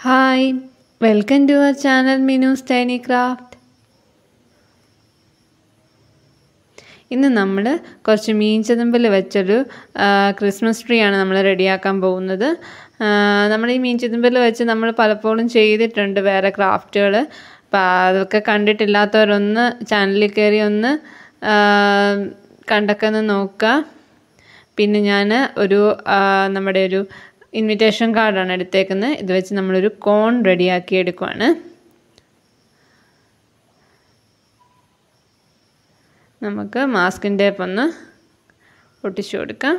hi welcome to our channel Minu's tiny craft ഇന്ന് നമ്മൾ കുറച്ച് മീൻ ചെതുമ്പിൽ വെച്ചൊരു ആ, ക്രിസ്മസ് ട്രീ ആണ് നമ്മൾ റെഡിയാക്കാൻ പോകുന്നത് ആ, നമ്മൾ ഈ മീൻ ചെതുമ്പിൽ വെച്ച് നമ്മൾ പലപ്പോഴും ചെയ്തിട്ടുണ്ട് വേറെ ക്രാഫ്റ്റുകൾ അപ്പോൾ അതൊക്കെ കണ്ടിട്ടില്ലാത്തവരൊന്ന് ചാനലിൽ കയറി ഒന്ന് ആ, കണ്ടൊക്കെ ഒന്ന് നോക്കുക പിന്നെ ഞാൻ ഒരു ആ, നമ്മുടെ ഒരു ഇൻവിറ്റേഷൻ കാർഡാണ് എടുത്തേക്കുന്നത് ഇത് വെച്ച് നമ്മളൊരു കോൺ റെഡിയാക്കി എടുക്കുവാണ് നമുക്ക് മാസ്കിൻ ടേപ്പ് ഒന്ന് ഒട്ടിച്ചു കൊടുക്കാം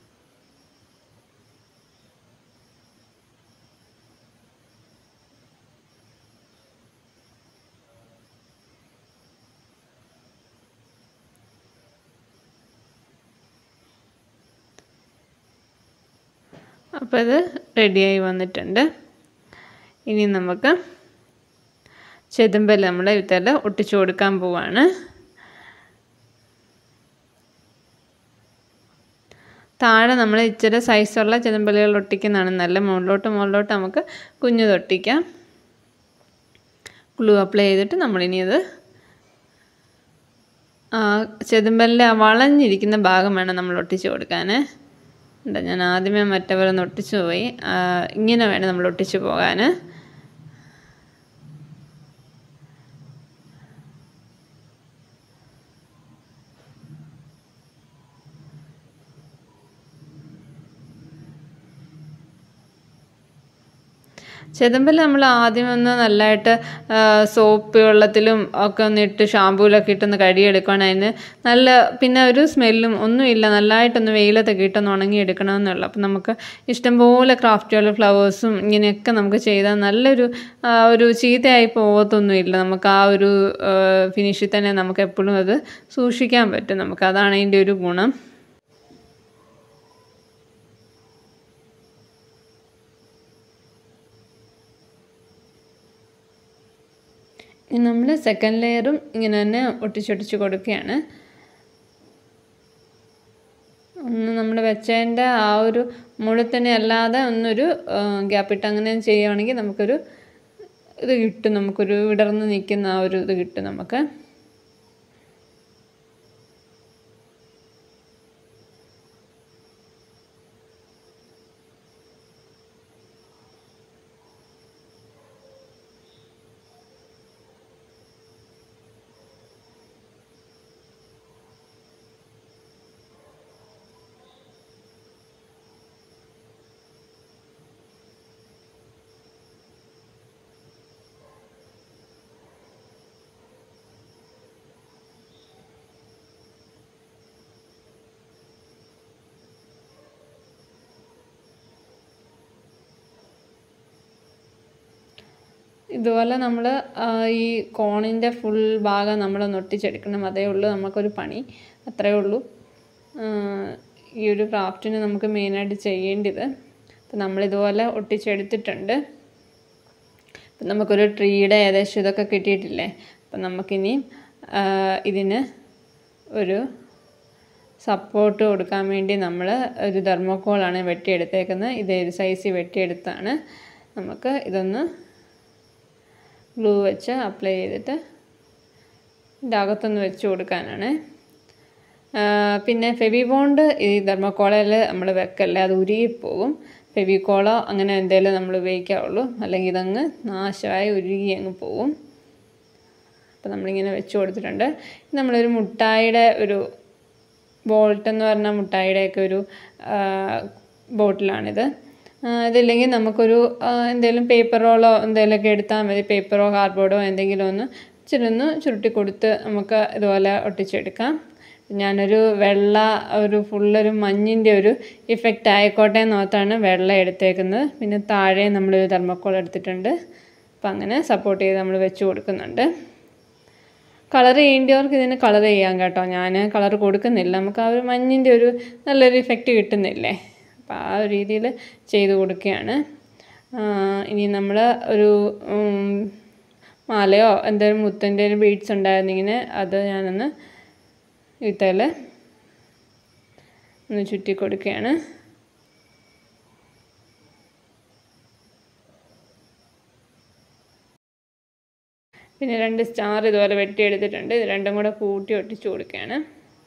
അപ്പോൾ ഇത് റെഡിയായി വന്നിട്ടുണ്ട് ഇനി നമുക്ക് ചെതുമ്പൽ നമ്മൾ ഇത്തല ഒട്ടിച്ചു കൊടുക്കാൻ പോവാണ് താഴെ നമ്മൾ ഇച്ചിരി സൈസുള്ള ചെതുമ്പലുകൾ ഒട്ടിക്കുന്നതാണ് നല്ല മുകളിലോട്ട് മുകളിലോട്ട് നമുക്ക് കുഞ്ഞു തൊട്ടിക്കാം ഗ്ലൂ അപ്ലൈ ചെയ്തിട്ട് നമ്മളിനി അത് ചെതുമ്പലിൻ്റെ ആ വളഞ്ഞിരിക്കുന്ന ഭാഗം വേണം നമ്മൾ ഒട്ടിച്ച് കൊടുക്കാൻ ഉണ്ട് ഞാൻ ആദ്യമേ മറ്റവരൊന്ന് ഒട്ടിച്ചു പോയി ഇങ്ങനെ വേണം നമ്മൾ ഒട്ടിച്ചു പോകാൻ ചെതുമ്പൽ നമ്മൾ ആദ്യം ഒന്ന് നല്ലതായിട്ട് സോപ്പ് വെള്ളത്തിലും ഒക്കെ ഒന്ന് ഇട്ട് ഷാമ്പൂലൊക്കെ ഇട്ടൊന്ന് കഴുകിയെടുക്കുകയാണ് അതിന് നല്ല പിന്നെ ഒരു സ്മെല്ലും ഒന്നുമില്ല നല്ലതായിട്ടൊന്ന് വെയിലത്തൊക്കെ ഇട്ടൊന്ന് ഉണങ്ങി എടുക്കണമെന്നുള്ളു അപ്പം നമുക്ക് ഇഷ്ടംപോലെ ക്രാഫ്റ്റുകൾ ഫ്ലവേഴ്സും ഇങ്ങനെയൊക്കെ നമുക്ക് ചെയ്താൽ നല്ലൊരു ഒരു ചീത്തയായി പോകത്തൊന്നുമില്ല നമുക്ക് ആ ഒരു ഫിനിഷിൽ തന്നെ നമുക്ക് എപ്പോഴും അത് സൂക്ഷിക്കാൻ പറ്റും നമുക്ക് അതാണ് അതിൻ്റെ ഒരു ഗുണം ഇനി നമ്മൾ സെക്കൻഡ് ലെയറും ഇങ്ങനെ തന്നെ ഒട്ടിച്ചൊട്ടിച്ച് കൊടുക്കുകയാണ് ഒന്ന് നമ്മൾ വെച്ചതിൻ്റെ ആ ഒരു മുകളിൽ തന്നെ അല്ലാതെ ഒന്നൊരു ഗ്യാപ്പ് ഇട്ട് അങ്ങനെ ചെയ്യുകയാണെങ്കിൽ നമുക്കൊരു ഇത് കിട്ടും നമുക്കൊരു വിടർന്ന് നിൽക്കുന്ന ആ ഒരു ഇത് കിട്ടും നമുക്ക് ഇതുപോലെ നമ്മൾ ഈ കോണിൻ്റെ ഫുൾ ഭാഗം നമ്മളൊന്ന് ഒട്ടിച്ചെടുക്കണം അതേ ഉള്ളൂ നമുക്കൊരു പണി അത്രയേ ഉള്ളൂ ഈ ഒരു ക്രാഫ്റ്റിന് നമുക്ക് മെയിനായിട്ട് ചെയ്യേണ്ടത് അപ്പം നമ്മളിതുപോലെ ഒട്ടിച്ചെടുത്തിട്ടുണ്ട് അപ്പം നമുക്കൊരു ട്രീയുടെ ഏകദേശം ഇതൊക്കെ കിട്ടിയിട്ടില്ലേ അപ്പം നമുക്കിനി ഇതിന് ഒരു സപ്പോർട്ട് കൊടുക്കാൻ വേണ്ടി നമ്മൾ ഒരു തെർമോക്കോളാണ് വെട്ടിയെടുത്തേക്കുന്നത് ഇത് ഒരു സൈസിൽ വെട്ടിയെടുത്താണ് നമുക്ക് ഇതൊന്ന് ഗ്ലൂ വെച്ച് അപ്ലൈ ചെയ്തിട്ട് ഇതിൻ്റെ അകത്തൊന്ന് വെച്ച് കൊടുക്കാനാണ് പിന്നെ ഫെവിബോണ്ട് ഈ തെർമോക്കോളയിൽ നമ്മൾ വെക്കല്ലേ അത് ഉരുകിപ്പോകും ഫെവിക്കോളോ അങ്ങനെ എന്തെങ്കിലും നമ്മൾ ഉപയോഗിക്കാവുള്ളൂ അല്ലെങ്കിൽ ഇതങ്ങ് നാശമായി ഉരുകി അങ്ങ് പോകും അപ്പോൾ നമ്മളിങ്ങനെ വെച്ച് കൊടുത്തിട്ടുണ്ട് നമ്മളൊരു മുട്ടായിയുടെ ഒരു ബോൾട്ട് എന്ന് പറഞ്ഞ മുട്ടായിയുടെയൊക്കെ ഒരു ബോട്ടിലാണിത് ഇതില്ലെങ്കിൽ നമുക്കൊരു എന്തെങ്കിലും പേപ്പർ റോളോ എന്തെങ്കിലുമൊക്കെ എടുത്താൽ മതി പേപ്പറോ കാർഡ്ബോർഡോ എന്തെങ്കിലും ഒന്ന് ഇച്ചിരി ഒന്ന് ചുരുട്ടി കൊടുത്ത് നമുക്ക് ഇതുപോലെ ഒട്ടിച്ചെടുക്കാം ഞാനൊരു വെള്ള ഒരു ഫുള്ളൊരു മഞ്ഞിൻ്റെ ഒരു ഇഫക്റ്റ് ആയിക്കോട്ടെ എന്നോർത്താണ് വെള്ള എടുത്തേക്കുന്നത് പിന്നെ താഴെ നമ്മളൊരു തെർമക്കോൾ എടുത്തിട്ടുണ്ട് അപ്പം അങ്ങനെ സപ്പോർട്ട് ചെയ്ത് നമ്മൾ വെച്ച് കൊടുക്കുന്നുണ്ട് കളർ ചെയ്യേണ്ടവർക്ക് ഇതിന് കളർ ചെയ്യാം കേട്ടോ ഞാൻ കളർ കൊടുക്കുന്നില്ല നമുക്ക് ആ ഒരു മഞ്ഞിൻ്റെ ഒരു നല്ലൊരു ഇഫക്റ്റ് കിട്ടുന്നില്ലേ അപ്പോൾ ആ ഒരു രീതിയിൽ ചെയ്ത് കൊടുക്കുകയാണ് ഇനി നമ്മൾ ഒരു മാലയോ എന്തെങ്കിലും മുത്തിൻ്റെ ഒരു ബീഡ്സ് ഉണ്ടായിരുന്നെങ്കിൽ അത് ഞാനൊന്ന് ഇത്തയിൽ ഒന്ന് ചുറ്റി കൊടുക്കുകയാണ് പിന്നെ രണ്ട് സ്റ്റാർ ഇതുപോലെ വെട്ടിയെടുത്തിട്ടുണ്ട് ഇത് രണ്ടും കൂടെ കൂട്ടി ഒട്ടിച്ചു കൊടുക്കുകയാണ്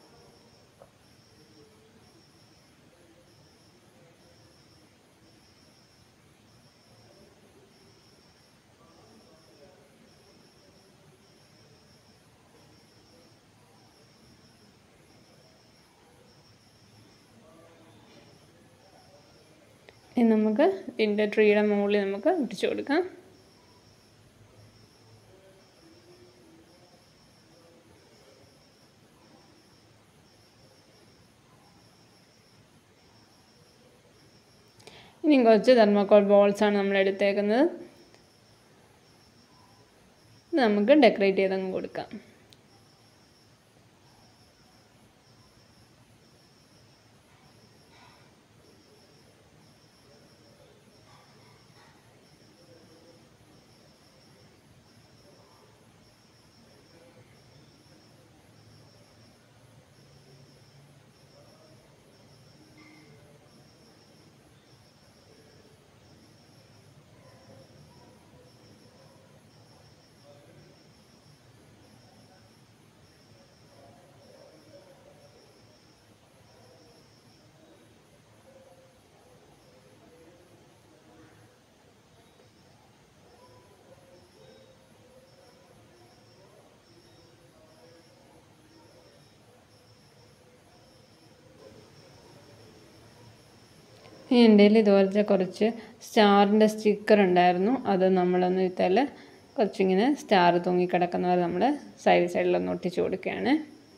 ഇനി നമുക്ക് ഇതിൻ്റെ ട്രീയുടെ മുകളിൽ നമുക്ക് ഒട്ടിച്ചു കൊടുക്കാം ഇനി കുറച്ച് തെർമോക്കോൾ ബോൾസാണ് നമ്മൾ എടുത്തേക്കുന്നത് ഇത് നമുക്ക് ഡെക്കറേറ്റ് ചെയ്തങ്ങ് കൊടുക്കാം എൻ്റെ കയ്യിൽ ഇതുപോലത്തെ കുറച്ച് സ്റ്റാറിൻ്റെ സ്റ്റിക്കർ ഉണ്ടായിരുന്നു അത് നമ്മളൊന്ന് ഇത്താൽ കുറച്ചിങ്ങനെ സ്റ്റാർ തൂങ്ങിക്കിടക്കുന്ന പോലെ നമ്മൾ സൈഡ് സൈഡിലൊന്ന് ഒട്ടിച്ച് കൊടുക്കുകയാണ്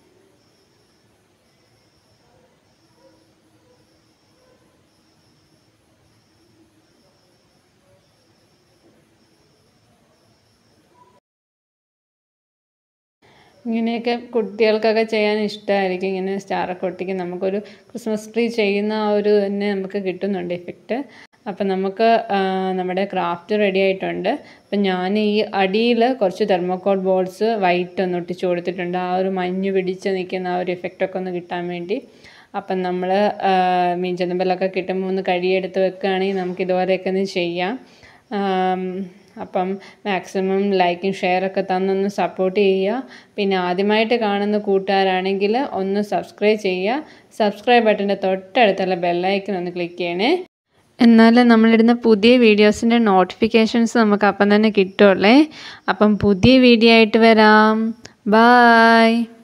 ഇങ്ങനെയൊക്കെ കുട്ടികൾക്കൊക്കെ ചെയ്യാൻ ഇഷ്ടമായിരിക്കും ഇങ്ങനെ സ്റ്റാറൊക്കെ ഒട്ടിക്കും നമുക്കൊരു ക്രിസ്മസ് ട്രീ ചെയ്യുന്ന ആ ഒരു തന്നെ നമുക്ക് കിട്ടുന്നുണ്ട് ഇഫക്റ്റ് അപ്പം നമുക്ക് ആ, നമ്മുടെ ക്രാഫ്റ്റ് റെഡി ആയിട്ടുണ്ട് അപ്പം ഞാൻ ഈ അടിയിൽ കുറച്ച് തെർമോക്കോൾ ബോൾസ് വൈറ്റ് ഒന്ന് ഒട്ടിച്ച് കൊടുത്തിട്ടുണ്ട് ആ ഒരു മഞ്ഞ് പിടിച്ച് നിൽക്കുന്ന ആ ഒരു ഇഫക്റ്റൊക്കെ ഒന്ന് കിട്ടാൻ വേണ്ടി അപ്പം നമ്മൾ മീൻചന്തമ്പലൊക്കെ കിട്ടുമ്പോൾ ഒന്ന് കഴിയെടുത്ത് വെക്കുകയാണെങ്കിൽ നമുക്ക് ഇതുപോലെയൊക്കെ ഒന്ന് ചെയ്യാം ആം, അപ്പം മാക്സിമം ലൈക്കും ഷെയറൊക്കെ തന്നൊന്ന് സപ്പോർട്ട് ചെയ്യുക പിന്നെ ആദ്യമായിട്ട് കാണുന്ന കൂട്ടുകാരാണെങ്കിൽ ഒന്ന് സബ്സ്ക്രൈബ് ചെയ്യുക സബ്സ്ക്രൈബ് ബട്ടൻ്റെ തൊട്ടടുത്തുള്ള ബെല്ലൈക്കൻ ഒന്ന് ക്ലിക്ക് ചെയ്യണേ എന്നാലേ നമ്മളിടുന്ന പുതിയ വീഡിയോസിൻ്റെ നോട്ടിഫിക്കേഷൻസ് നമുക്ക് അപ്പം തന്നെ കിട്ടുള്ളേ അപ്പം പുതിയ വീഡിയോ ആയിട്ട് വരാം ബായ്